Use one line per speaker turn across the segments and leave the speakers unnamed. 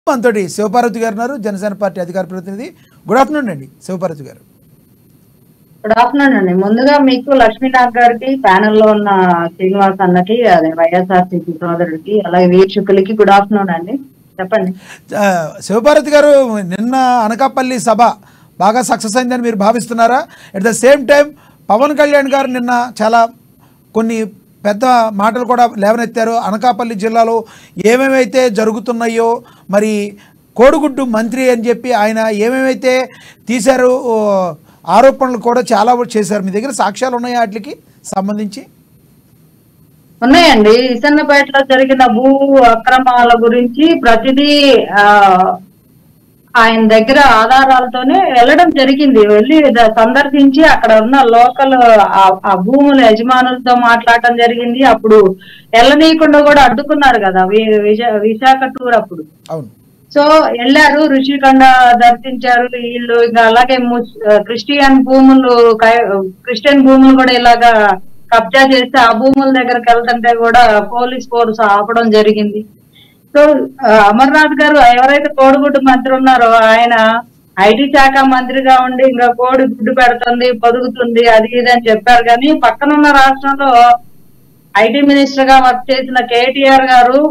మనతోటి శివపార్వతి గారు ఉన్నారు జనసేన పార్టీ అధికార ప్రతినిధి గుడ్ ఆఫ్టర్నూన్ అండి శివపార్వతి గారు
గుడ్ ఆఫ్టర్నూన్ అండి ముందుగా మీకు లక్ష్మీనాథ్ గారికి ప్యానెల్ లో ఉన్న శ్రీనివాస్ అన్నకి అదే వైఎస్ఆర్సీపీ సోదరుడికి అలాగే వీక్షకులకి గుడ్ ఆఫ్టర్నూన్ అండి చెప్పండి
ఆ, శివపార్వతి గారు నిన్న అనకాపల్లి సభ బాగా సక్సెస్ అయిందని మీరు భావిస్తున్నారా at the same time Pawan Kalyan గారు నిన్న చాలా కొన్ని పెద్ద మాటలు కూడా లేవనెత్తారు అనకాపల్లి జిల్లాలో ఏమేమైతే జరుగుతున్నాయో మరి కోడిగుడ్డు మంత్రి అని చెప్పి ఆయన ఏమేమైతే తీశారో ఓ, ఆరోపణలు కూడా చాలా చేశారు మీ దగ్గర సాక్ష్యాలు ఉన్నాయా వాటికి సంబంధించి
ఉన్నాయండి ఇసన్నపేటలో జరిగిన భూ అక్రమాల గురించి ప్రతిదీ ఆ ఆయన దగ్గర ఆధారాలతోనే వెళ్ళడం జరిగింది వెళ్ళి ద- సందర్శించి అక్కడ ఉన్న లోకల్ ఆ- ఆ భూముల యజమానులతో మాట్లాడటం జరిగింది అప్పుడు వెళ్ళనీయకుండా కూడా అడ్డుకున్నారు కదా వి- విశా- విశాఖ టూర్ అప్పుడు
అవును
సో వెళ్ళారు ఋషికొండ దర్శించారు వీళ్ళు ఇంకా అలాగే ముస్- ఆ, క్రిస్టియన్ భూములు కై- క్రిస్టియన్ భూములు కూడా ఇలాగా కబ్జా చేస్తే ఆ భూముల దగ్గరికి వెళ్తుంటే కూడా పోలీస్ ఫోర్స్ ఆపడం జరిగింది సో ఆ, అమర్నాథ్ గారు ఎవరైతే కోడిగుడ్డు మంత్రి ఉన్నారో ఆయన ఐటీ శాఖ మంత్రిగా ఉండి ఇంకా కోడి గుడ్డు పెడుతుంది పొదుగుతుంది అది ఇది అని చెప్పారు కానీ పక్కనున్న రాష్ట్రంలో ఐటీ మినిస్టర్ గా వర్క్ చేసిన కేటీఆర్ గారు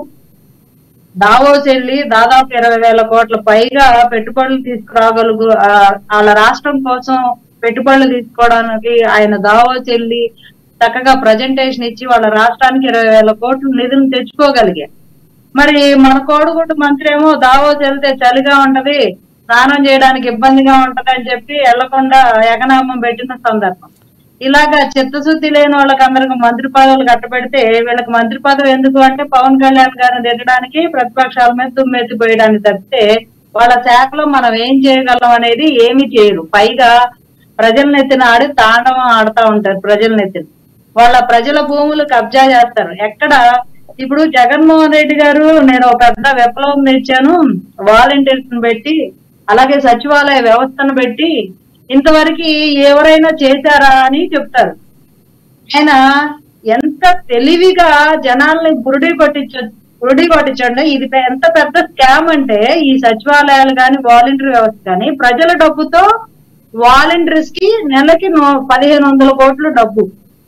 దావోస్ వెళ్ళి దాదాపు ఇరవై వేల కోట్ల పైగా పెట్టుబడులు తీసుకురాగలుగు ఆ, వాళ్ళ రాష్ట్రం కోసం పెట్టుబడులు తీసుకోవడానికి ఆయన దావోస్ వెళ్ళి చక్కగా ప్రజెంటేషన్ ఇచ్చి వాళ్ళ రాష్ట్రానికి ఇరవై వేల కోట్ల నిధులు తెచ్చుకోగలిగారు మరి మన కోడిగుడ్డు మంత్రి ఏమో దావోస్ వెళ్తే చలిగా ఉంటది స్నానం చేయడానికి ఇబ్బందిగా ఉంటది అని చెప్పి వెళ్లకుండా ఎగనామం పెట్టిన సందర్భం ఇలాగా చిత్తశుద్ధి లేని వాళ్ళకి అందరికి మంత్రి పదవులు కట్టబెడితే వీళ్ళకి మంత్రి పదవి ఎందుకు అంటే పవన్ కళ్యాణ్ గారిని తిట్టడానికి ప్రతిపక్షాల మీద తుమ్మెత్తిపోయడానికి తప్పితే వాళ్ళ శాఖలో మనం ఏం చేయగలం అనేది ఏమీ చేయరు పైగా ప్రజల నెత్తిన ఆడి తాండవం ఆడుతా ఉంటారు ప్రజల నెత్తిన వాళ్ళ ప్రజల భూములు కబ్జా చేస్తారు ఎక్కడ ఇప్పుడు జగన్మోహన్ రెడ్డి గారు నేను ఒక పెద్ద విప్లవం తెచ్చాను వాలంటీర్స్ పెట్టి అలాగే సచివాలయ వ్యవస్థను పెట్టి ఇంతవరకు ఎవరైనా చేశారా అని చెప్తారు ఆయన ఎంత తెలివిగా జనాల్ని బురుడి కొట్టించ బురుడి కొట్టించండి ఇది పె- ఎంత పెద్ద స్కామ్ అంటే ఈ సచివాలయాలు కానీ వాలంటీర్ వ్యవస్థ కానీ ప్రజల డబ్బుతో వాలంటీర్స్ కి నెలకి నూ- పదిహేను వందల కోట్లు డబ్బు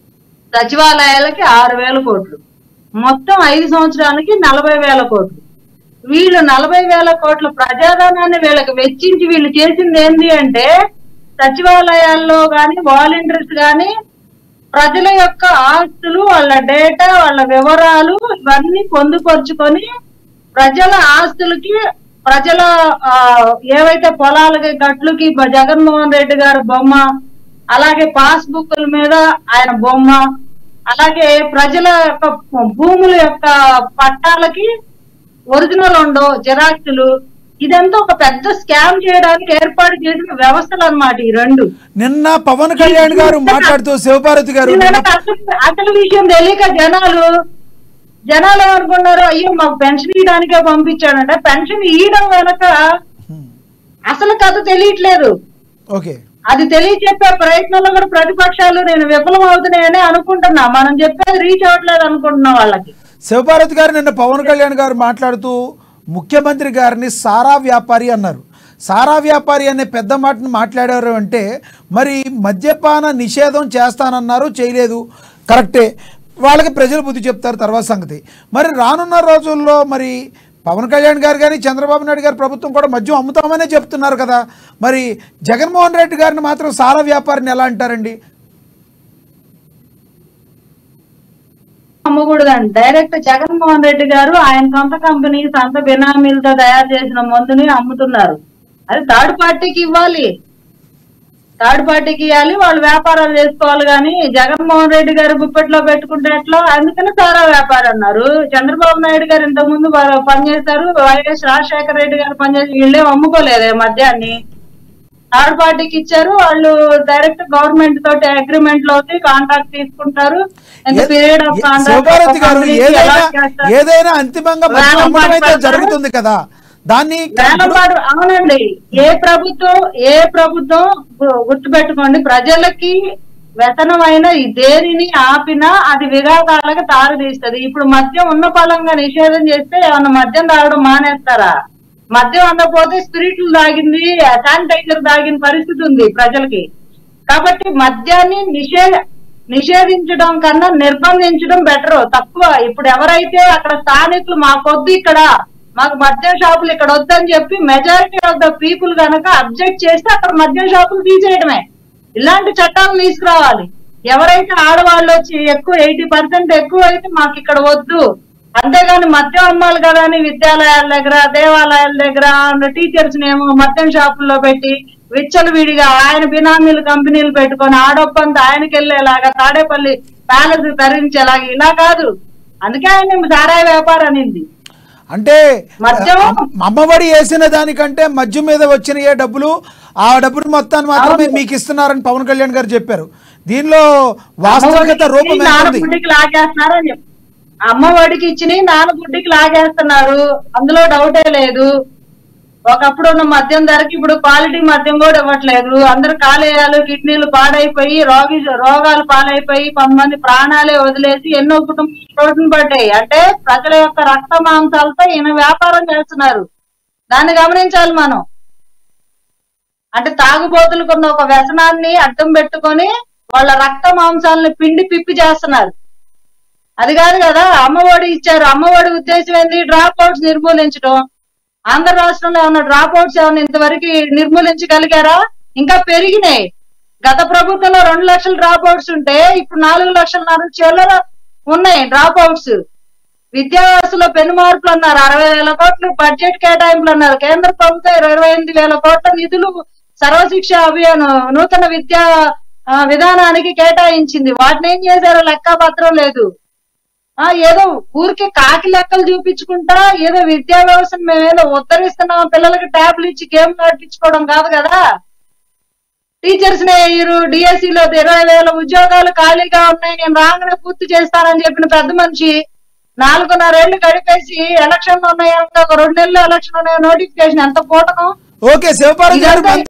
సచివాలయాలకి ఆరు వేల కోట్లు మొత్తం ఐదు సంవత్సరాలకి నలభై వేల కోట్లు వీళ్ళు నలభై వేల కోట్ల ప్రజాధనాన్ని వీళ్ళకి వెచ్చించి వీళ్ళు చేసింది ఏంటి అంటే సచివాలయాల్లో గాని వాలంటీర్స్ గాని ప్రజల యొక్క ఆస్తులు వాళ్ళ డేటా వాళ్ళ వివరాలు ఇవన్నీ పొందుపరుచుకొని ప్రజల ఆస్తులకి ప్రజల ఆ, ఏవైతే పొలాలకి గట్లకి బ- జగన్మోహన్ రెడ్డి గారి బొమ్మ అలాగే పాస్ బుక్ల మీద ఆయన బొమ్మ అలాగే ప్రజల యొక్క భూముల యొక్క పట్టాలకి ఒరిజినల్ ఉండవు జిరాక్సులు ఇదంతా ఒక పెద్ద స్కామ్ చేయడానికి ఏర్పాటు చేసిన వ్యవస్థలు అన్నమాట ఈ రెండు
నిన్న పవన్ కళ్యాణ్ గారు మాట్లాడుతూ శివపార్వతి గారు నిన్న
వీళ్ళకి అసలు అసలు విషయం తెలియక జనాలు జనాలు ఏమనుకున్నారు అయ్యో మాకు పెన్షన్ ఇవ్వడానికే పంపించాడంటే పెన్షన్ ఇవ్వడం వెనక అసలు కథ తెలియట్లేదు
ఓకే
అది తెలియచెప్పే ప్రయత్నంలో కూడా ప్రతిపక్షాలు నేను విఫలం అవుతున్నాయని అనుకుంటున్నా మనం చెప్పేది రీచ్ అవ్వట్లేదు అనుకుంటున్నా వాళ్ళకి
శివపార్వతి గారు నిన్న పవన్ కళ్యాణ్ గారు మాట్లాడుతూ ముఖ్యమంత్రి గారిని సారా వ్యాపారి అన్నారు సారా వ్యాపారి అనే పెద్ద మాటను మాట్లాడారు అంటే మరి మద్యపాన నిషేధం చేస్తానన్నారు చేయలేదు కరెక్టే వాళ్ళకి ప్రజలు బుద్ధి చెప్తారు తర్వాత సంగతి మరి రానున్న రోజుల్లో మరి పవన్ కళ్యాణ్ గారు కానీ చంద్రబాబు నాయుడు గారి ప్రభుత్వం కూడా మద్యం అమ్ముతామనే చెప్తున్నారు కదా మరి జగన్మోహన్ రెడ్డి గారిని మాత్రం సారా వ్యాపారిని ఎలా అంటారండి
అమ్మకూడదండి డైరెక్ట్ జగన్మోహన్ రెడ్డి గారు ఆయన సొంత కంపెనీ సొంత బినామీలతో తయారు చేసిన మందుని అమ్ముతున్నారు అది థర్డ్ పార్టీకి ఇవ్వాలి థర్డ్ పార్టీకి ఇవ్వాలి వాళ్ళు వ్యాపారాలు చేసుకోవాలి కానీ జగన్మోహన్ రెడ్డి గారు గుప్పెట్లో పెట్టుకుంటే ఎట్లా అందుకని సారా వ్యాపారం అన్నారు చంద్రబాబు నాయుడు గారు ఇంతకు ముందు వా- పనిచేశారు వైఎస్ రాజశేఖర రెడ్డి గారు పనిచేసి వీళ్ళేం అమ్ముకోలేదే మద్యాన్ని థర్డ్ పార్టీకి ఇచ్చారు వాళ్ళు డైరెక్ట్ గవర్నమెంట్ తోటి అగ్రిమెంట్ లో కాంట్రాక్ట్ తీసుకుంటారు
a-
period of
a- Shivaparvathi గారు ఏదైనా ఏదైనా అంతిమంగా మద్యం
వేలం
అమ్మడం అయితే
పాటు
జరుగుతుంది కదా దాన్ని
వేలంపాడు అవునండి ఏ ప్రభుత్వం ఏ ప్రభుత్వం గు- గుర్తుపెట్టుకోండి ప్రజలకి వ్యసనమైన ఈ దేనిని ఆపినా అది విఘాతాలకు తారు తీస్తుంది ఇప్పుడు మద్యం ఉన్న పలంగా నిషేధం చేస్తే ఏమన్నా మద్యం తాగడం మానేస్తారా మద్యం అందకపోతే స్పిరిట్లు తాగింది శానిటైజర్ తాగిన పరిస్థితి ఉంది ప్రజలకి కాబట్టి మద్యాన్ని నిషేధ నిషేధించడం కన్నా నిర్బంధించడం బెటర్ తక్కువ ఇప్పుడు ఎవరైతే అక్కడ స్థానికులు మాకొద్దు ఇక్కడ మాకు మద్యం షాపులు ఇక్కడ వద్దని చెప్పి మెజారిటీ ఆఫ్ ద పీపుల్ గనక అబ్జెక్ట్ చేస్తే అక్కడ మద్యం షాపులు తీసేయడమే ఇలాంటి చట్టాలు తీసుకురావాలి ఎవరైతే ఆడవాళ్ళు వచ్చి ఎక్కువ ఎయిటీ పర్సెంట్ ఎక్కువ అయితే మాకు ఇక్కడ వద్దు అంతేగాని మద్యం అమ్మాలి కదా అని విద్యాలయాల దగ్గర దేవాలయాల దగ్గర టీచర్స్ ఏమో మద్యం షాపుల్లో పెట్టి విచ్చలు విడిగా ఆయన బినామీలు కంపెనీలు పెట్టుకొని ఆడొప్పంతా ఆయనకి వెళ్ళేలాగా తాడేపల్లి ప్యాలెస్ తరించేలాగా ఇలా కాదు అందుకే ఆయన సారాయి వ్యాపారం అనింది
అంటే
మద్యం?
అమ్మ- అమ్మఒడి వేసిన దానికంటే మద్యం మీద వచ్చిన ఏ డబ్బులు ఆ డబ్బులు మొత్తాన్ని మాత్రమే
అవును.
మీకు ఇస్తున్నారని పవన్ కళ్యాణ్ గారు చెప్పారు దీనిలో వాస్తవికత రూపం ఎంత ఉంది
నానగుడ్డికి లాగేస్తున్నారు అని చెప్పి అమ్మ ఒడికి ఇచ్చి నానగుడ్డికి లాగేస్తున్నారు అందులో డౌటే లేదు ఒకప్పుడు ఉన్న మద్యం ధరకి ఇప్పుడు క్వాలిటీ మద్యం కూడా ఇవ్వట్లేదు అందరు కాలేయాలు కిడ్నీలు పాడైపోయి రోగి రోగాలు పాలైపోయి కొంతమంది ప్రాణాలే వదిలేసి ఎన్నో కుటుంబాలు రోడ్డున పడ్డాయి అంటే ప్రజల యొక్క రక్త మాంసాలతో ఈయన వ్యాపారం చేస్తున్నారు దాన్ని గమనించాలి మనం అంటే తాగుబోతులకు ఉన్న ఒక వ్యసనాన్ని అడ్డం పెట్టుకొని వాళ్ళ రక్త మాంసాలని పిండి పిప్పి చేస్తున్నారు అది కాదు కదా అమ్మఒడి ఇచ్చారు అమ్మఒడి ఉద్దేశం ఏంది డ్రాప్ అవుట్స్ నిర్మూలించడం ఆంధ్ర రాష్ట్రంలో ఏమన్నా డ్రాప్ అవుట్స్ ఏమన్నా ఇంతవరకు నిర్మూలించగలిగారా ఇంకా పెరిగినాయి గత ప్రభుత్వంలో రెండు లక్షల డ్రాప్ అవుట్స్ ఉంటే ఇప్పుడు నాలుగు లక్షల చిల్లర ఉన్నాయి డ్రాప్ అవుట్స్ విద్యావ్యవస్థలో పెను మార్పులు అన్నారు అరవై వేల కోట్లు బడ్జెట్ కేటాయింపులు అన్నారు కేంద్ర ప్రభుత్వం ఇరవై ఎనిమిది వేల కోట్ల నిధులు సర్వశిక్ష అభియాన్ నూతన విద్యా ఆ, విధానానికి కేటాయించింది వాటిని ఏం చేశారో లెక్క పత్రం లేదు ఆ ఏదో ఊరికి కాకి లెక్కలు చూపించుకుంటా ఏదో విద్యా వ్యవస్థను మేమేదో ఉత్తరిస్తున్నాం పిల్లలకి ట్యాబ్లు ఇచ్చి గేమ్ నడిపించుకోవడం కాదు కదా టీచర్స్ నే వేయరు డిఎస్సి లో ఇరవై వేల ఉద్యోగాలు ఖాళీగా ఉన్నాయి నేను రాగానే పూర్తి చేస్తానని చెప్పిన పెద్ద మనిషి నాలుగున్నరేళ్లు గడిపేసి ఎలక్షన్ ఉన్నాయి ఒక రెండు నెలలు ఎలక్షన్ ఉన్నాయి నోటిఫికేషన్ ఎంత పూటకం
ఓకే శివపార్వతి గారు
ఇదంతా